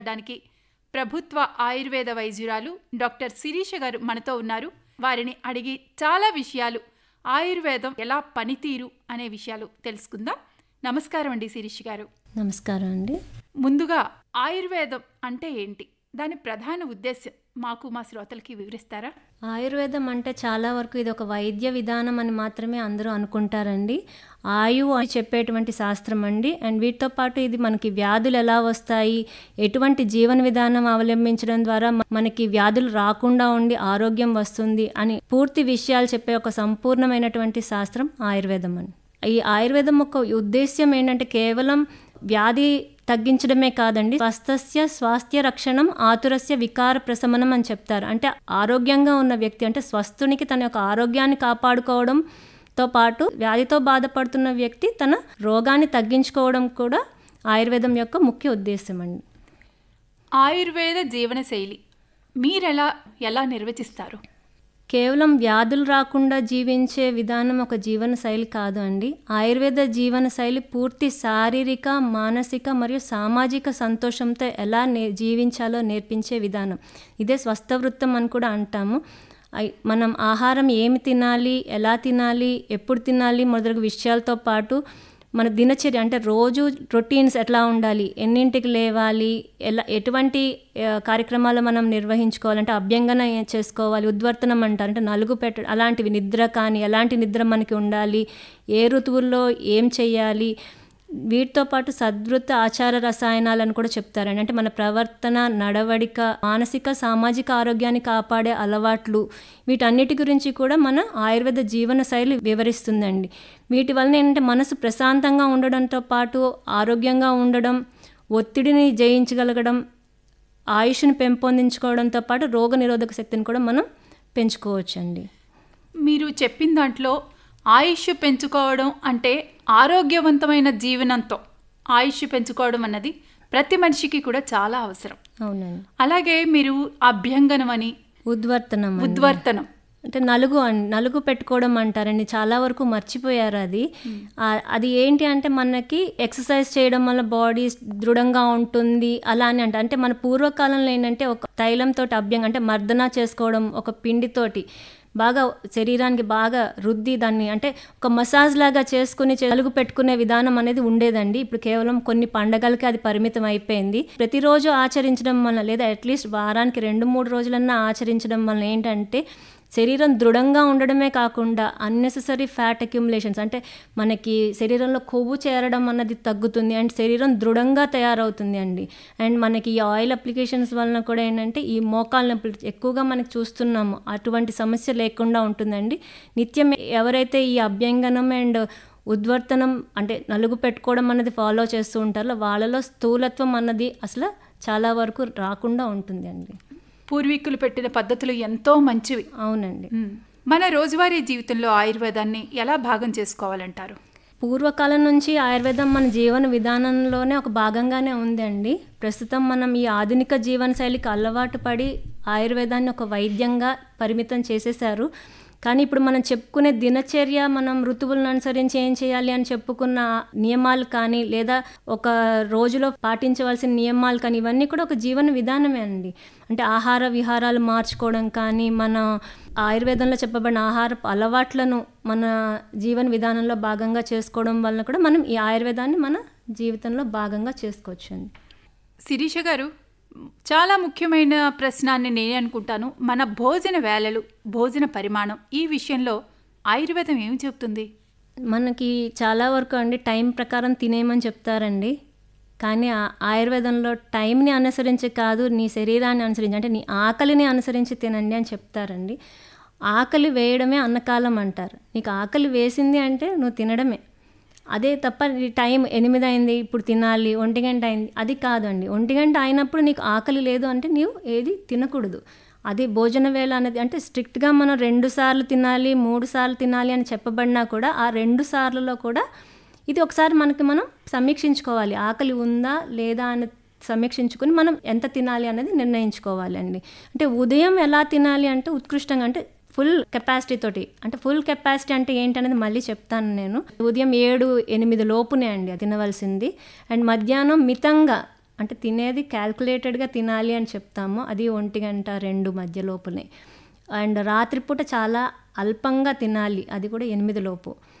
దానికి ప్రభుత్వ ఆయుర్వేద వైద్యురాలు డాక్టర్ శిరీష గారు మనతో ఉన్నారు వారిని అడిగి చాలా విషయాలు ఆయుర్వేదం ఎలా పనితీరు అనే విషయాలు తెలుసుకుందాం నమస్కారం అండి శిరీష గారు నమస్కారం అండి ముందుగా ఆయుర్వేదం అంటే ఏంటి దాని ప్రధాన ఉద్దేశ్యం మాకు మా శ్రోతలకి వివరిస్తారా ఆయుర్వేదం అంటే చాలా వరకు ఇది ఒక వైద్య విధానం అని మాత్రమే అందరూ అనుకుంటారండి ఆయు అని చెప్పేటువంటి శాస్త్రం అండి అండ్ వీటితో పాటు ఇది మనకి వ్యాధులు ఎలా వస్తాయి ఎటువంటి జీవన విధానం అవలంబించడం ద్వారా మ- మనకి వ్యాధులు రాకుండా ఉండి ఆరోగ్యం వస్తుంది అని పూర్తి విషయాలు చెప్పే ఒక సంపూర్ణమైనటువంటి శాస్త్రం ఆయుర్వేదం అని ఈ ఆయుర్వేదం యొక్క ఉద్దేశ్యం ఏంటంటే కేవలం వ్యాధి తగ్గించడమే కాదండి స్వస్థస్య స్వాస్థ్య రక్షణం ఆతురస్య వికార ప్రశమనం అని చెప్తారు అంటే ఆరోగ్యంగా ఉన్న వ్యక్తి అంటే స్వస్థునికి తన యొక్క ఆరోగ్యాన్ని కాపాడుకోవడంతో పాటు వ్యాధితో బాధపడుతున్న వ్యక్తి తన రోగాన్ని తగ్గించుకోవడం కూడా ఆయుర్వేదం యొక్క ముఖ్య ఉద్దేశం అండి ఆయుర్వేద జీవనశైలి మీరెలా ఎలా నిర్వచిస్తారు కేవలం వ్యాధులు రాకుండా జీవించే విధానం ఒక జీవన శైలి కాదు అండి ఆయుర్వేద జీవన శైలి పూర్తి శారీరక మానసిక మరియు సామాజిక సంతోషంతో ఎలా నే జీవించాలో నేర్పించే విధానం ఇదే స్వస్థవృత్తం అని కూడా అంటాము ఐ- మనం ఆహారం ఏమి తినాలి ఎలా తినాలి ఎప్పుడు తినాలి మొదలగు విషయాలతో పాటు మన దినచర్య అంటే రోజు రొటీన్స్ ఎట్లా ఉండాలి ఎన్నింటికి లేవాలి ఎలా ఎటువంటి ఆ, కార్యక్రమాలు మనం నిర్వహించుకోవాలంటే అభ్యంగన ఏ- చేసుకోవాలి ఉద్వర్తనం అంటారు అంటే నలుగు పెట్ట అలాంటివి నిద్ర కానీ ఎలాంటి నిద్ర మనకి ఉండాలి ఏ ఋతువుల్లో ఏం చేయాలి వీటితో పాటు సద్వృత్త ఆచార రసాయనాలను కూడా చెప్తారండి అంటే మన ప్రవర్తన నడవడిక మానసిక సామాజిక ఆరోగ్యాన్ని కాపాడే అలవాట్లు వీటన్నిటి గురించి కూడా మన ఆయుర్వేద జీవన శైలి వివరిస్తుందండి వీటి వలన ఏంటంటే మనసు ప్రశాంతంగా ఉండడంతో పాటు ఆరోగ్యంగా ఉండడం ఒత్తిడిని జయించగలగడం ఆయుష్ని పెంపొందించుకోవడంతో పాటు రోగ నిరోధక శక్తిని కూడా మనం పెంచుకోవచ్చండి మీరు చెప్పిన దాంట్లో ఆయుష్ పెంచుకోవడం అంటే ఆరోగ్యవంతమైన జీవనంతో ఆయుష్ పెంచుకోవడం అన్నది ప్రతి మనిషికి కూడా చాలా అవసరం అవునండి అలాగే మీరు అభ్యంగనం అని ఉద్వర్తనం అండి. ఉద్వర్తనం అంటే నలుగు అన్- నలుగు పెట్టుకోవడం అంటారండి చాలా వరకు మర్చిపోయారు అది ఆ, అది ఏంటి అంటే మనకి ఎక్సర్సైజ్ చేయడం వల్ల బాడీ దృఢంగా ఉంటుంది అలా అని అంట అంటే మన పూర్వకాలంలో ఏంటంటే ఒక తైలంతో అభ్యంగా అంటే మర్దన చేసుకోవడం ఒక పిండితోటి బాగా శరీరానికి బాగా రుద్ది దాన్ని అంటే ఒక మసాజ్ లాగా చేసుకుని చే- నలుగు పెట్టుకునే విధానం అనేది ఉండేదండి ఇప్పుడు కేవలం కొన్ని పండగలకి అది పరిమితం అయిపోయింది ప్రతిరోజు ఆచరించడం వల్ల లేదా అట్లీస్ట్ వారానికి రెండు మూడు రోజులన్నా ఆచరించడం వల్ల ఏంటంటే శరీరం దృఢంగా ఉండడమే కాకుండా అన్నెసెసరీ ఫ్యాట్ అక్యుములేషన్స్ అంటే మనకి శరీరంలో కొవ్వు చేరడం అన్నది తగ్గుతుంది అండ్ శరీరం దృఢంగా తయారవుతుంది అండి అండ్ మనకి ఈ ఆయిల్ అప్లికేషన్స్ వలన కూడా ఏంటంటే ఈ మోకాల నొప్పులు ఎక్కువగా మనకి చూస్తున్నాము అటువంటి సమస్య లేకుండా ఉంటుందండి నిత్యం ఎవరైతే ఈ అభ్యంగనం అండ్ ఉద్వర్తనం అంటే నలుగు పెట్టుకోవడం అన్నది ఫాలో చేస్తూ ఉంటారో వాళ్ళలో స్థూలత్వం అన్నది అసలు చాలా వరకు రాకుండా ఉంటుంది అండి పూర్వీకులు పెట్టిన పద్ధతులు ఎంతో మంచివి అవునండి ఉమ్. మన రోజువారీ జీవితంలో ఆయుర్వేదాన్ని ఎలా భాగం చేసుకోవాలంటారు పూర్వకాలం నుంచి ఆయుర్వేదం మన జీవన విధానంలోనే ఒక భాగంగానే ఉందండి ప్రస్తుతం మనం ఈ ఆధునిక జీవన శైలికి అలవాటు పడి ఆయుర్వేదాన్ని ఒక వైద్యంగా పరిమితం చేసేశారు కానీ ఇప్పుడు మనం చెప్పుకునే దినచర్య మనం ఋతువులను అనుసరించి ఏం చేయాలి అని చెప్పుకున్న నియమాలు కానీ లేదా ఒక రోజులో పాటించవలసిన నియమాలు కానీ ఇవన్నీ కూడా ఒక జీవన విధానమే అండి అంటే ఆహార విహారాలు మార్చుకోవడం కానీ మన ఆయుర్వేదంలో చెప్పబడిన ఆహార అలవాట్లను మన జీవన విధానంలో భాగంగా చేసుకోవడం వలన కూడా మనం ఈ ఆయుర్వేదాన్ని మన జీవితంలో భాగంగా చేసుకోవచ్చు అండి శిరీష గారు చాలా ముఖ్యమైన ప్రశ్న అని నేనే అనుకుంటాను మన భోజన వేళలు భోజన పరిమాణం ఈ విషయంలో ఆయుర్వేదం ఏమి చెప్తుంది మనకి చాలా వరకు అండి టైం ప్రకారం తినేయమని చెప్తారండి కానీ ఆ- ఆయుర్వేదంలో టైంని అనుసరించి కాదు నీ శరీరాన్ని అనుసరించి అంటే నీ ఆకలిని అనుసరించి తినండి అని చెప్తారండి ఆకలి వేయడమే అన్నకాలం అంటారు నీకు ఆకలి వేసింది అంటే నువ్వు తినడమే అదే తప్ప ఈ టైం ఎనిమిది అయింది ఇప్పుడు తినాలి ఒంటి గంట అయింది అది కాదండి ఒంటి గంట అయినప్పుడు నీకు ఆకలి లేదు అంటే నీవు ఏది తినకూడదు అది భోజన వేళ అనేది అంటే స్ట్రిక్ట్గా మనం రెండు సార్లు తినాలి మూడు సార్లు తినాలి అని చెప్పబడినా కూడా ఆ రెండు సార్లలో కూడా ఇది ఒకసారి మనకి మనం సమీక్షించుకోవాలి ఆకలి ఉందా లేదా అని సమీక్షించుకుని మనం ఎంత తినాలి అనేది నిర్ణయించుకోవాలి అండి అంటే ఉదయం ఎలా తినాలి అంటే ఉత్కృష్టంగా అంటే ఫుల్ కెపాసిటీ తోటి అంటే ఫుల్ కెపాసిటీ అంటే ఏంటనేది మళ్ళీ చెప్తాను నేను ఉదయం ఏడు ఎనిమిది లోపునే అండి అది తినవలసింది అండ్ మధ్యాహ్నం మితంగా అంటే తినేది క్యాల్కులేటెడ్గా తినాలి అని చెప్తాము అది ఒంటి గంట రెండు మధ్య లోపునే అండ్ రాత్రిపూట చాలా అల్పంగా తినాలి అది కూడా ఎనిమిది లోపు